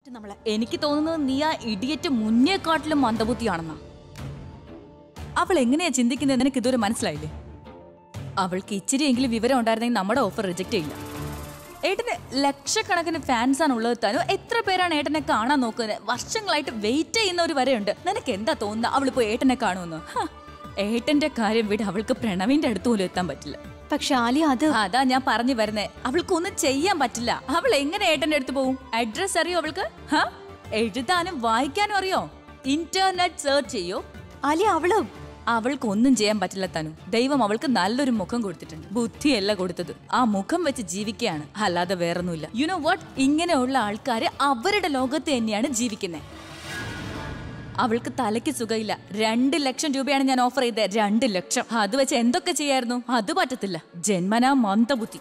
നമ്മളെ എനിക്ക് തോന്നുന്നത് നീ ആ ഇടിയറ്റ് മുന്നേക്കാട്ടിലും മന്ദബുദ്ധിയാണെന്നാ അവൾ എങ്ങനെയാ ചിന്തിക്കുന്നത് നിനക്ക് ഇതുവരെ മനസ്സിലായില്ലേ അവൾക്ക് ഇച്ചിരിയെങ്കിലും വിവരം ഉണ്ടായിരുന്നെങ്കിൽ നമ്മുടെ ഓഫർ റിജക്റ്റ് ചെയ്യില്ല ഏട്ടന് ലക്ഷക്കണക്കിന് ഫാൻസ് ആണ് ഉള്ളത് താനും എത്ര പേരാണ് ഏട്ടനെ കാണാൻ നോക്കുന്നത് വർഷങ്ങളായിട്ട് വെയിറ്റ് ചെയ്യുന്നവർ വരെയുണ്ട് നിനക്ക് എന്താ തോന്നുന്നത് അവൾ പോയി ഏട്ടനെ കാണുമെന്ന് ഹ, ഏട്ടന്റെ കാര്യം വിട് അവൾക്ക് പ്രണവിന്റെ അടുത്ത് പോലും എത്താൻ പറ്റില്ല പക്ഷെ ആലിയ അത് അതാ ഞാൻ പറഞ്ഞു വരുന്നേ അവൾക്കൊന്നും ചെയ്യാൻ പറ്റില്ല അവൾ എങ്ങനെ ഏട്ടന്റെ അടുത്ത് പോകും അഡ്രസ് അറിയോ അവൾക്ക് ഹ? എഴുതാനും വായിക്കാനും അറിയോ ഇന്റർനെറ്റ് സെർച്ച് ചെയ്യോ ആലിയ അവള് അവൾക്കൊന്നും ചെയ്യാൻ പറ്റില്ല തനു ദൈവം അവൾക്ക് നല്ലൊരു മുഖം കൊടുത്തിട്ടുണ്ട് ബുദ്ധിയല്ല കൊടുത്തത് ആ മുഖം വെച്ച് ജീവിക്കുകയാണ് അല്ലാതെ വേറൊന്നുമില്ല യു നോ വാട്ട് ഇങ്ങനെയുള്ള ആൾക്കാര് അവരുടെ ലോകത്ത് തന്നെയാണ് ജീവിക്കുന്നത് അവൾക്ക് തലയ്ക്ക് സുഖമില്ല രണ്ട് ലക്ഷം രൂപയാണ് ഞാൻ ഓഫർ ചെയ്തത് രണ്ട് ലക്ഷം അത് വെച്ച് എന്തൊക്കെ ചെയ്യായിരുന്നു അത് പറ്റത്തില്ല ജന്മനാ മന്ദബുദ്ധി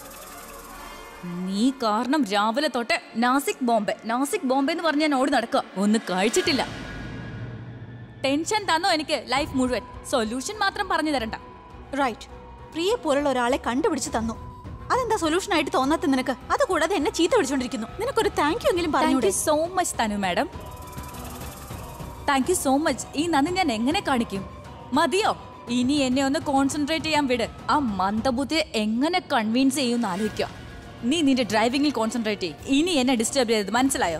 നീ കാരണം രാവിലെ തൊട്ട് നാസിക് ബോംബെ നാസിക് ബോംബെ എന്ന് പറഞ്ഞ് ഞാൻ ഓടി നടക്കുക ഒന്നും കഴിച്ചിട്ടില്ല ടെൻഷൻ തന്നോ എനിക്ക് ലൈഫ് മുഴുവൻ സൊല്യൂഷൻ മാത്രം പറഞ്ഞു തരണ്ട റൈറ്റ് പ്രിയെ പോലുള്ള ഒരാളെ കണ്ടുപിടിച്ച് തന്നു അതെന്താ സൊല്യൂഷൻ ആയിട്ട് തോന്നാത്ത നിനക്ക് അത് കൂടാതെ എന്നെ ചീത്ത വിളിച്ചോണ്ടിരിക്കുന്നു നിനക്കൊരു താങ്ക് യു എങ്കിലും താങ്ക് പറഞ്ഞൂടെ you so much Tanu madam thank you so much ഈ നന്ദി ഞാൻ എങ്ങനെ കാണിക്കും മതിയോ ഇനി എന്നെ ഒന്ന് കോൺസെൻട്രേറ്റ് ചെയ്യാൻ വിട് ആ മന്ദബുദ്ധിയെ എങ്ങനെ കൺവിൻസ് ചെയ്യുമെന്ന് ആലോചിക്കുക നീ നിന്റെ ഡ്രൈവിംഗിൽ കോൺസെൻട്രേറ്റ് ചെയ്യും ഇനി എന്നെ ഡിസ്റ്റർബ് ചെയ്തത് മനസ്സിലായോ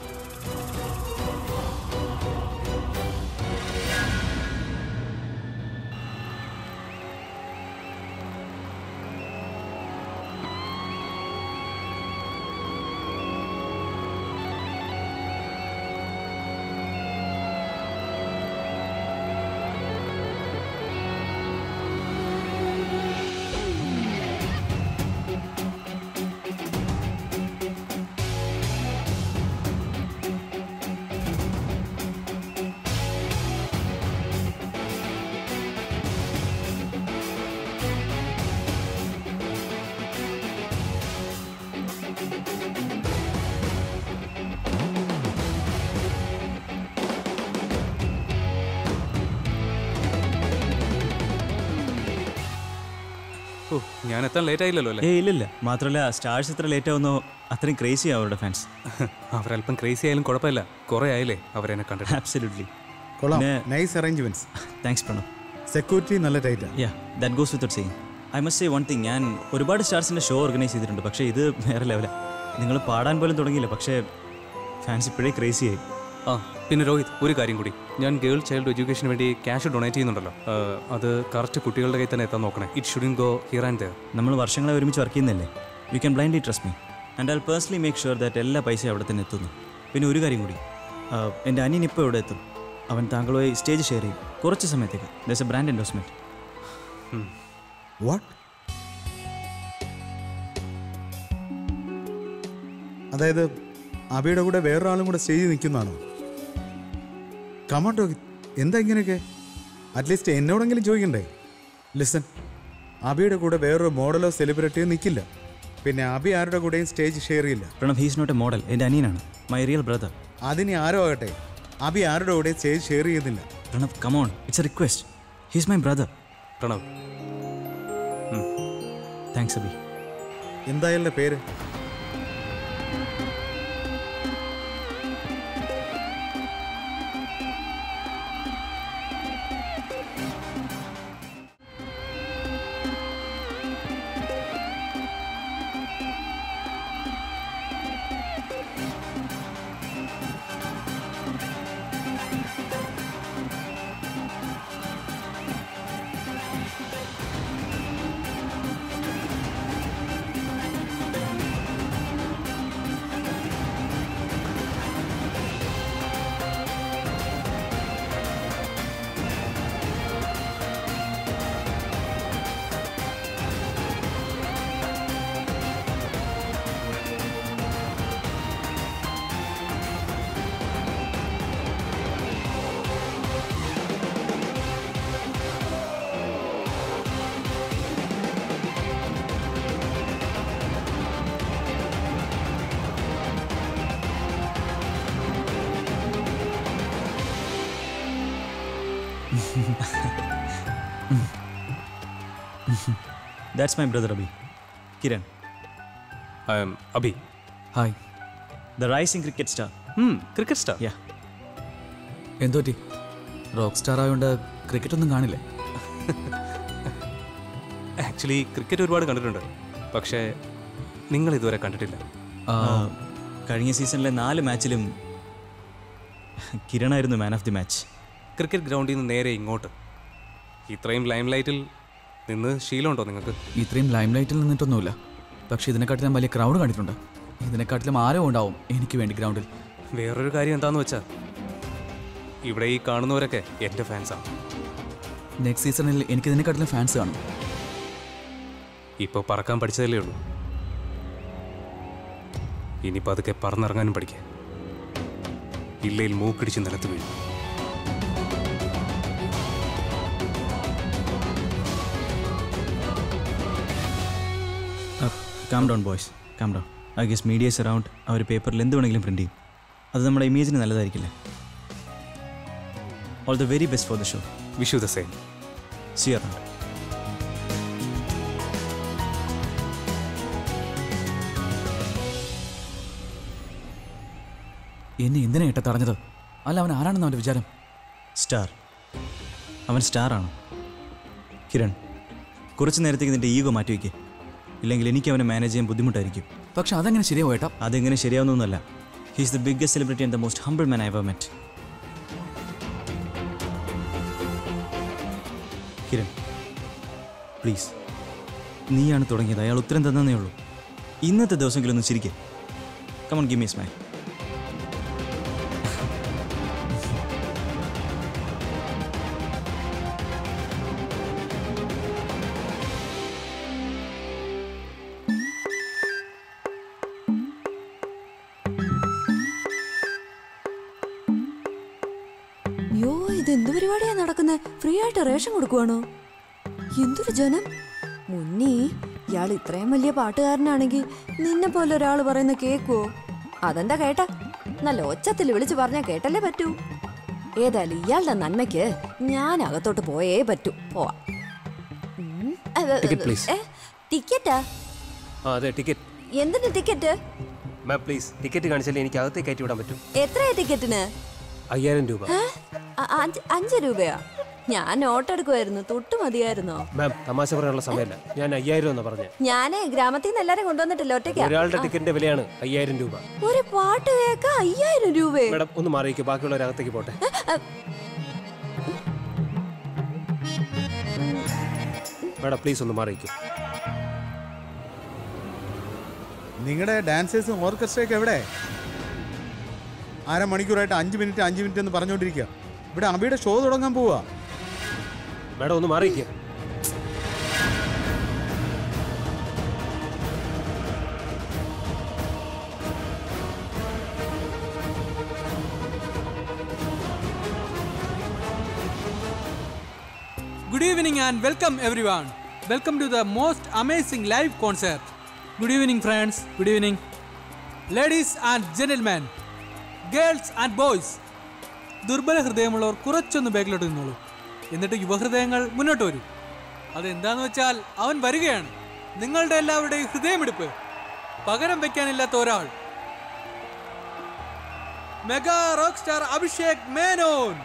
ഓ ഞാൻ എത്താൻ ലേറ്റ് ആയില്ലല്ലോ അല്ലേ ഏയ് ഇല്ലില്ല മാത്രമല്ല സ്റ്റാർസ് എത്ര ലേറ്റ് ആവുന്നോ അത്രയും ക്രേസി അവരുടെ ഫാൻസ് അവരല്പം ക്രേസി ആയാലും കുഴപ്പമില്ല കുറെ ആയില്ലേ അവരെന്നെ കണ്ടിട്ട് ആബ്സല്യൂട്ട്ലി കൊള്ളാം പിന്നെ- nice arrangements thanks Pranav security നല്ല ടൈറ്റാ yeah that goes with same I must say one thing ഞാൻ ഒരുപാട് സ്റ്റാർസിൻ്റെ ഷോ ഓർഗനൈസ് ചെയ്തിട്ടുണ്ട് പക്ഷേ ഇത് വേറെ ലെവലാണ് നിങ്ങൾ പാടാൻ പോലും തുടങ്ങിയില്ല പക്ഷേ ഫാൻസ് ഇപ്പോഴേ ക്രേസി ആയി ആ പിന്നെ രോഹിത് ഒരു കാര്യം കൂടി ഞാൻ ഗേൾ ചൈൽഡ് എഡ്യൂക്കേഷന് വേണ്ടി ക്യാഷ് ഡൊണേറ്റ് ചെയ്യുന്നുണ്ടല്ലോ ആ, അത് കറക്റ്റ് കുട്ടികളുടെ കയ്യിൽ തന്നെ എത്താൻ നോക്കണേ it shouldn't go here and there നമ്മൾ വർഷങ്ങളെ ഒരുമിച്ച് വർക്ക് ചെയ്യുന്നില്ലേ you can blindly trust me and I personally make sure that എല്ലാ പൈസയും അവിടെ തന്നെ എത്തുന്നു പിന്നെ ഒരു കാര്യം കൂടി ആ, എൻ്റെ അനിയൻ ഇപ്പോൾ ഇവിടെ എത്തും അവൻ താങ്കളുമായി സ്റ്റേജ് ഷെയർ ചെയ്യും കുറച്ച് സമയത്തേക്ക് does a brand endorsement what അതായത് അബിയുടെ കൂടെ വേറൊരാളും കൂടെ സ്റ്റേജിൽ നിൽക്കുന്നതാണോ കമാൺ രോഹിത് എന്താ ഇങ്ങനെയൊക്കെ അറ്റ്ലീസ്റ്റ് എന്നോടെങ്കിലും ചോദിക്കണ്ടേ ലിസൺ അബിയുടെ കൂടെ വേറൊരു മോഡലോ സെലിബ്രിറ്റിയോ നിൽക്കില്ല പിന്നെ അബി ആരുടെ കൂടെയും സ്റ്റേജ് ഷെയർ ചെയ്യില്ല Pranav he's not a model എൻ്റെ അനിയനാണ് മൈ റിയൽ ബ്രദർ അതിനി ആരോ ആകട്ടെ അബി ആരുടെ കൂടെയും സ്റ്റേജ് ഷെയർ ചെയ്യുന്നില്ല Pranav come on it's a request he's my brother Pranav thanks Abhi എന്താ അയാളുടെ പേര് that's my brother Abhi Kiran I'm Abhi hi the rising cricket star cricket star yeah എന്തോറ്റി റോക്ക് സ്റ്റാർ ആയതുകൊണ്ട് ക്രിക്കറ്റ് ഒന്നും കാണില്ലേ ആക്ച്വലി ക്രിക്കറ്റ് ഒരുപാട് കണ്ടിട്ടുണ്ട് പക്ഷേ നിങ്ങൾ ഇതുവരെ കണ്ടിട്ടില്ല ആ, കഴിഞ്ഞ സീസണിലെ നാല് മാച്ചിലും കിരണായിരുന്നു man of the match cricket ഗ്രൗണ്ടിൽ നിന്ന് നേരെ ഇങ്ങോട്ട് ഇത്രയും ലൈം ലൈറ്റിൽ നിന്ന് ശീലമുണ്ടോ നിങ്ങൾക്ക് ഇത്രയും ലൈം ലൈറ്റിൽ നിന്നിട്ടൊന്നുമില്ല പക്ഷെ ഇതിനെക്കാട്ടിലും വലിയ ക്രൗഡ് കണ്ടിട്ടുണ്ട് ഇതിനെക്കാട്ടിലും ആരോ ഉണ്ടാവും എനിക്ക് വേണ്ടി ഗ്രൗണ്ടിൽ വേറൊരു കാര്യം എന്താന്ന് വെച്ചാൽ ഇവിടെ ഈ കാണുന്നവരൊക്കെ എൻ്റെ ഫാൻസാണ് നെക്സ്റ്റ് സീസണിൽ എനിക്ക് ഇതിനെക്കാട്ടിലും ഫാൻസ് കാണും ഇപ്പോൾ പറക്കാൻ പഠിച്ചതല്ലേ ഉള്ളൂ ഇനി പതുക്കെ പറന്നിറങ്ങാനും പഠിക്കുക ഇല്ലയിൽ മൂക്കിടിച്ച് നിലത്ത് വീഴും calm down boys calm down I guess media's around അവർ പേപ്പറിൽ എന്ത് വേണമെങ്കിലും പ്രിൻറ്റ് ചെയ്യും അത് നമ്മുടെ ഇമേജിന് നല്ലതായിരിക്കില്ല all the very best for the show wish you the same see around എന്നെ എന്തിനാ ഏട്ടാ തടഞ്ഞത് അല്ല അവൻ ആരാണെന്ന് അവൻ്റെ വിചാരം സ്റ്റാർ അവൻ സ്റ്റാറാണ് കിരൺ കുറച്ച് നേരത്തേക്ക് നിന്റെ ഈഗോ മാറ്റി വയ്ക്കുക ഇല്ലെങ്കിൽ എനിക്ക് അവനെ മാനേജ് ചെയ്യാൻ ബുദ്ധിമുട്ടായിരിക്കും പക്ഷെ അതെങ്ങനെ ശരിയാവും ഏട്ടാ അതെങ്ങനെ ശരിയാവുന്നൊന്നുമല്ല he's the biggest celebrity and the most humble man I ever met Kiran please നീയാണ് തുടങ്ങിയത് അയാൾ ഉത്തരം തന്നേ ഉള്ളൂ ഇന്നത്തെ ദിവസമെങ്കിലും ഒന്ന് ചിരിക്കുക കമൺ ഗിവ് മീ സ്മൈൽ യോ ഇത് എന്ത് പരിപാടിയാ നടക്കുന്നത് ഫ്രീ ആയിട്ട് റേഷൻ കൊടുക്കുവാണോ എന്തൊരു ജനം മുന്നേ ഇയാൾ ഇത്രയും വലിയ പാട്ടുകാരനാണെങ്കിൽ നിന്നെ പോലെ ഒരാൾ പറയുന്ന കേക്കുവോ അതെന്താ കേട്ട നല്ല ഒച്ചത്തിൽ വിളിച്ചു പറഞ്ഞാ കേട്ടല്ലേ പറ്റൂ ഏതായാലും ഇയാളുടെ നന്മയ്ക്ക് ഞാൻ അകത്തോട്ട് പോയേ പറ്റൂ പോവാ ഉം, അത് അത് Ticket, please. ഏ, ടിക്കറ്റാ ആ അതെ ടിക്കറ്റ് എന്തിന് ടിക്കറ്റ് മാം പ്ലീസ് ടിക്കറ്റ് കാണിച്ചാലേ എനിക്ക് അകത്തേക്ക് കയറ്റി വിടാൻ പറ്റും എത്രയാ ടിക്കറ്റിന് അയ്യായിരം രൂപ ഏ? അ- അഞ്ച് അഞ്ച് രൂപയാ ഞാൻ നോട്ടെടുക്കുമായിരുന്നു തൊട്ട് മതിയായിരുന്നോ മാം തമാശ പറയാനുള്ള സമയമല്ല ഞാൻ അയ്യായിരം എന്നാ പറഞ്ഞത് ഞാനേ ഗ്രാമത്തിൽ നിന്ന് എല്ലാരും കൊണ്ടുവന്നിട്ടില്ല ഒറ്റയ്ക്കാ ഒരാളുടെ ടിക്കറ്റിന്റെ വിലയാണ് അയ്യായിരം രൂപ ഒരു പാട്ട് കേൾക്ക അയ്യായിരം രൂപയെ മാഡം ഒന്ന് മാറിയിക്കും ബാക്കിയുള്ളവർ അകത്തേക്ക് പോട്ടെ മാഡം പ്ലീസ് ഒന്ന് മാറിയിക്കും നിങ്ങളുടെ ഡാൻസേഴ്സും ഓർക്കസ്ട്രയൊക്കെ എവിടെ അരമണിക്കൂറായിട്ട് അഞ്ച് മിനിറ്റ് അഞ്ച് മിനിറ്റ് എന്ന് പറഞ്ഞുകൊണ്ടിരിക്കുക ഇവിടെ അബിയുടെ ഷോ തുടങ്ങാൻ പോവാ മാഡം ഒന്ന് മാറിയിക്കും Good evening and welcome everyone. Welcome to the most amazing live concert. Good evening, friends. Good evening. Ladies and gentlemen, girls and boys. ദുർബല ഹൃദയമുള്ളവർ കുറച്ചൊന്ന് ബാക്കിലോട്ട് നിന്നോളൂ എന്നിട്ട് യുവഹൃദയങ്ങൾ മുന്നോട്ട് വരൂ അതെന്താന്ന് വെച്ചാൽ അവൻ വരികയാണ് നിങ്ങളുടെ എല്ലാവരുടെയും ഹൃദയമെടുപ്പ് പകരം വെക്കാനില്ലാത്ത ഒരാൾ mega rock star Abhishek Menon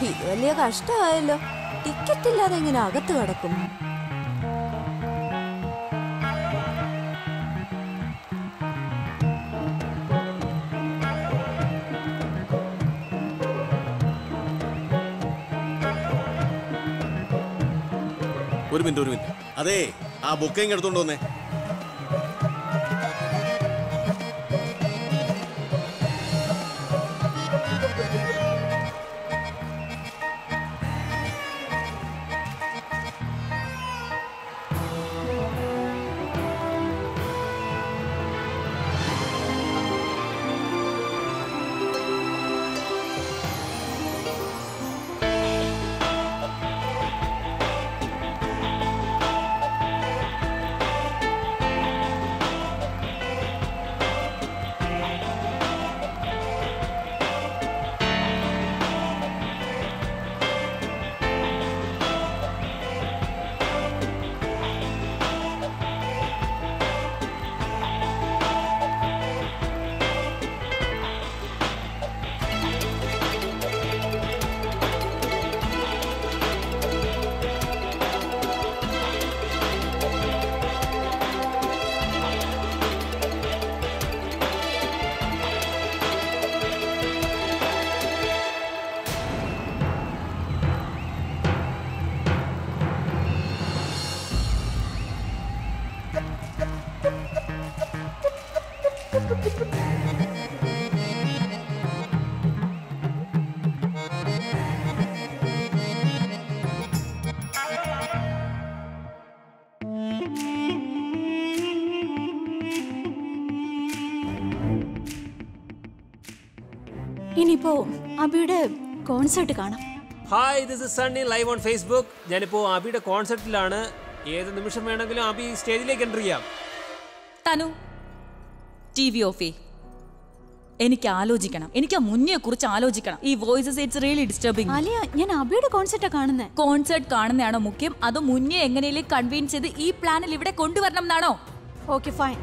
ഇത് വലിയ കഷ്ടമായല്ലോ ടിക്കറ്റ് ഇല്ലാതെ എങ്ങനെ അകത്ത് കിടക്കും ഒരു മിനിറ്റ് ഒരു മിനിറ്റ് അതെ ആ ബുക്കിംഗ് എടുത്തോണ്ട് വന്നേ ഇനിയിപ്പോ അബിയുടെ കോൺസേർട്ട് കാണാം hi this is Sunny live on Facebook ഞാനിപ്പോൾ അബിയുടെ കോൺസെർട്ടിലാണ് ഏത് നിമിഷം വേണമെങ്കിലും അബി സ്റ്റേജിലേക്ക് എൻ്റർ ചെയ്യാം തനു ടി വി ഓഫ് ചെയ് എനിക്ക് ആലോചിക്കണം എനിക്ക് ആ മുന്നേ കുറിച്ച് ആലോചിക്കണം ഈ voices it's really disturbing Aliya ഞാൻ അബിയുടെ കോൺസേർട്ടാ കാണുന്നത് കോൺസേർട്ട് കാണുന്നതാണോ മുഖ്യം അതോ മുന്നേ എങ്ങനെയും കൺവീൻസ് ചെയ്ത് ഈ പ്ലാനിൽ ഇവിടെ കൊണ്ടുവരണം എന്നാണോ okay fine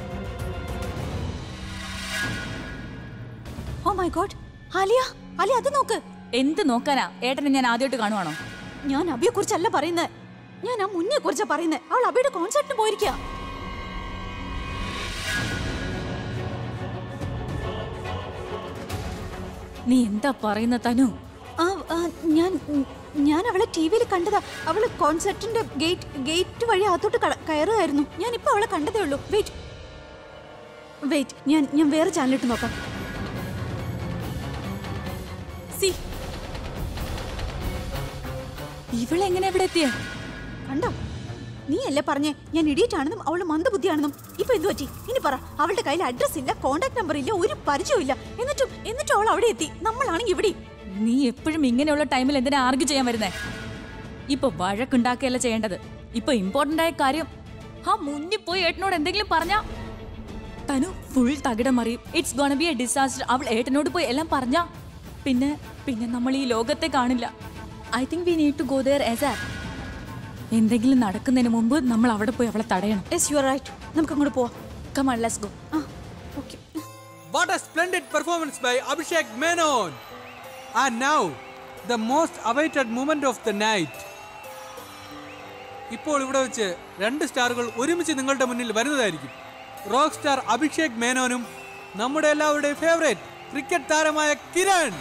oh my God Aliya Aliya അത് നോക്ക് എന്ത് നോക്കാനാ ഏട്ടനെ ഞാൻ ആദ്യമായിട്ട് കാണുവാണോ ഞാൻ അബിയെ കുറിച്ചല്ല പറയുന്നത് ഞാൻ ആ മുന്നേ കുറിച്ചാ പറയുന്നത് അവൾ അബിയുടെ കോൺസേർട്ടിന് പോയിരിക്കുക നീ എന്താ പറയുന്ന തനു ആ ആ, ഞാൻ ഞാൻ അവളെ ടി വിയിൽ കണ്ടതാ അവള് കോൺസെർട്ടിന്റെ ഗേറ്റ് ഗേറ്റ് വഴി അകത്തോട്ട് കട- കയറുകയായിരുന്നു ഞാൻ ഇപ്പൊ അവളെ കണ്ടതേ ഉള്ളൂ വെയിറ്റ് വെയിറ്റ് ഞാൻ ഞാൻ വേറെ ചാനലിട്ട് നോക്കാം സി ഇവളെങ്ങനെ ഇവിടെ എത്തിയ കണ്ടോ നീ അല്ലേ പറഞ്ഞേ ഞാൻ ഇഡിയറ്റ് ആണെന്നും അവള് മന്ദബുദ്ധിയാണെന്നും ഇപ്പൊ എന്തു പറ്റി ഇനി പറ അവളുടെ കയ്യിൽ അഡ്രസ് ഇല്ല കോണ്ടാക്ട് നമ്പർ ഇല്ല ഒരു പരിചയവും ഇല്ല എന്നിട്ടും എന്നിട്ടും അവൾ അവിടെ എത്തി നമ്മളാണെങ്കിൽ ഇവിടെ നീ എപ്പോഴും ഇങ്ങനെയുള്ള ടൈമിൽ എന്തിനാ ആർഗ്യൂ ചെയ്യാൻ വരുന്നേ ഇപ്പൊ വഴക്കുണ്ടാക്കുകയല്ല ചെയ്യേണ്ടത് ഇപ്പൊ ഇമ്പോർട്ടന്റ് ആയ കാര്യം ആ മുന്നിൽ പോയി ഏട്ടനോട് എന്തെങ്കിലും പറഞ്ഞാ തനു ഫുൾ തകിടം മറിയും it's gonna be a disaster അവൾ ഏട്ടനോട് പോയി എല്ലാം പറഞ്ഞാ പിന്നെ പിന്നെ നമ്മൾ ഈ ലോകത്തെ കാണില്ല I think we need to go there as ആ എന്തെങ്കിലും നടക്കുന്നതിന് മുമ്പ് നമ്മൾ അവിടെ പോയി അവളെ തടയണം യെസ് യു ആർ റൈറ്റ് നമുക്ക് അങ്ങോട്ട് പോവാം കമാൺ ലെറ്റ്സ് ഗോ ആ okay What a splendid performance by Abhishek Menon! And now, the most awaited moment of the night. ഇപ്പോൾ ഇവിടെ വെച്ച് രണ്ട് സ്റ്റാറുകൾ ഒരുമിച്ച് നിങ്ങളുടെ മുന്നിൽ വരുന്നതായിരിക്കും റോക്ക് സ്റ്റാർ അഭിഷേക് മേനോനും നമ്മുടെ എല്ലാവരുടെയും ഫേവറേറ്റ് ക്രിക്കറ്റ് താരമായ കിരൺ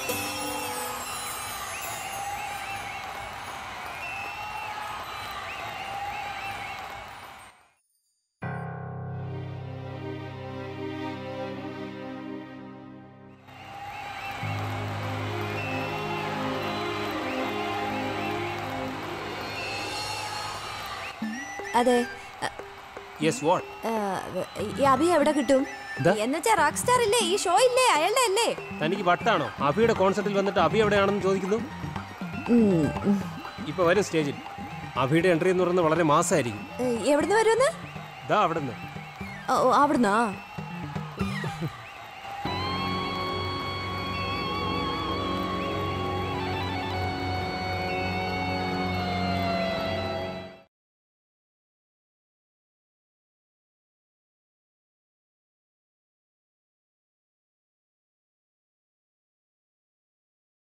അതെ യെസ് വാട്ട് ആ, ഈ അഭി എവിടെ കിട്ടും എന്താ? എന്നുവെച്ചാ റോക്ക് സ്റ്റാർ ഇല്ലേ ഈ ഷോ ഇല്ലേ അയാളുടെ അല്ലേ തനിക്ക് വട്ടാണോ അബിയുടെ കോൺസെർട്ടിൽ വന്നിട്ട് അബി എവിടെയാണെന്ന് ചോദിക്കുന്നു ഉം, ഉം. ഇപ്പൊ വരും സ്റ്റേജിൽ അബിയുടെ എൻട്രി എന്ന് പറയുന്നത് വളരെ മാസമായിരിക്കും ഏ, എവിടുന്ന് വരുമെന്ന് ദാ അവിടെ നിന്ന് ഓ, ഓ, അവിടുന്നാ